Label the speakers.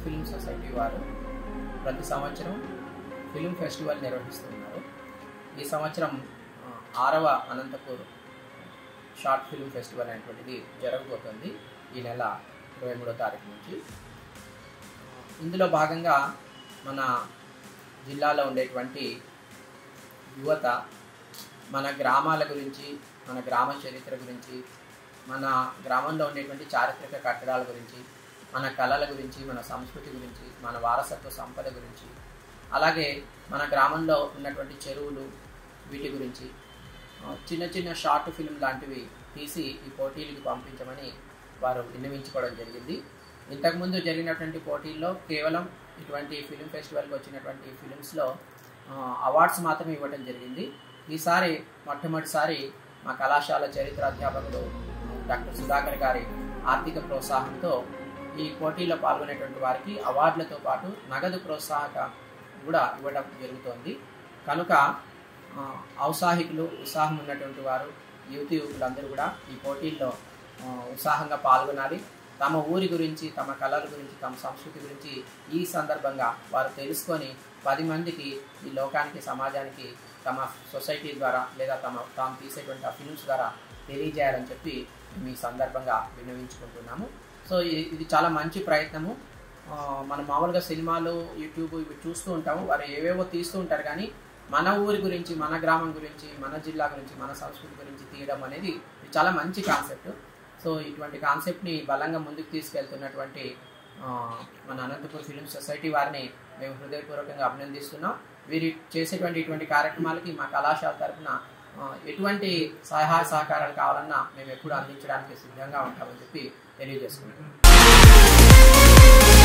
Speaker 1: film society వారు ప్రతి సంవత్సరం ఫిల్మ్ ఫెస్టివల్ నిర్వహిస్తున్నారు ఈ సంవత్సరం ఆ, ఆరవ అనంతపూర్ షార్ట్ ఫిల్మ్ ఫెస్టివల్ అనేటువంటిది జరగబోతుంది ఈ నెల ఇరవై మూడో తారీఖు నుంచి ఇందులో భాగంగా మన జిల్లాలో ఉండేటువంటి యువత మన గ్రామాల గురించి మన గ్రామ చరిత్ర గురించి మన గ్రామంలో ఉండేటువంటి చారిత్రక కట్టడాల గురించి మన కళల గురించి మన సంస్కృతి గురించి మన వారసత్వ సంపద గురించి అలాగే మన గ్రామంలో ఉన్నటువంటి చెరువులు వీటి గురించి ఆ, చిన్న చిన్న షార్ట్ ఫిల్మ్ లాంటివి తీసి ఈ పోటీలకు పంపించమని వారు విన్నవించుకోవడం జరిగింది ఇంతకుముందు జరిగినటువంటి పోటీల్లో కేవలం ఇటువంటి ఫిలిం ఫెస్టివల్కి వచ్చినటువంటి ఫిలిమ్స్లో అవార్డ్స్ మాత్రమే ఇవ్వడం జరిగింది ఈసారి మొట్టమొదటిసారి మా కళాశాల చరిత్ర అధ్యాపకుడు డాక్టర్ సుధాకర్ గారి ఆర్థిక ప్రోత్సాహంతో ఈ పోటీలో పాల్గొనేటువంటి వారికి అవార్డులతో పాటు నగదు ప్రోత్సాహక కూడా ఇవ్వడం జరుగుతోంది కనుక ఆ, ఔత్సాహికులు ఉత్సాహం ఉన్నటువంటి వారు యువతి యువకులందరూ కూడా ఈ పోటీల్లో ఆ, ఉత్సాహంగా పాల్గొనాలి తమ ఊరి గురించి తమ కళల గురించి తమ సంస్కృతి గురించి ఈ సందర్భంగా వారు తెలుసుకొని పది మందికి ఈ లోకానికి సమాజానికి తమ సొసైటీ ద్వారా లేదా తమ తాము తీసేటువంటి ఆ ఫిల్మ్స్ ద్వారా తెలియజేయాలని చెప్పి మేము ఈ సందర్భంగా విన్నవించుకుంటున్నాము సో ఇది- ఇది చాలా మంచి ప్రయత్నము ఆ, మనం మామూలుగా సినిమాలు యూట్యూబ్ ఇవి చూస్తూ ఉంటాము వారు ఏవేవో తీస్తూ ఉంటారు కానీ మన ఊరి గురించి మన గ్రామం గురించి మన జిల్లా గురించి మన సంస్కృతి గురించి తీయడం అనేది ఇది చాలా మంచి కాన్సెప్ట్ సో ఇటువంటి కాన్సెప్ట్ని బలంగా ముందుకు తీసుకెళ్తున్నటువంటి ఆ, మన అనంతపూర్ ఫిలిం సొసైటీ వారిని మేము హృదయపూర్వకంగా అభినందిస్తున్నాం వీరి చేసేటువంటి ఇటువంటి కార్యక్రమాలకి మా కళాశాల తరఫున ఆ, ఎటువంటి సహాయ సహకారాలు కావాలన్నా మేము ఎప్పుడు అందించడానికి సిద్ధంగా ఉంటామని చెప్పి తెలియజేసుకుంటున్నాం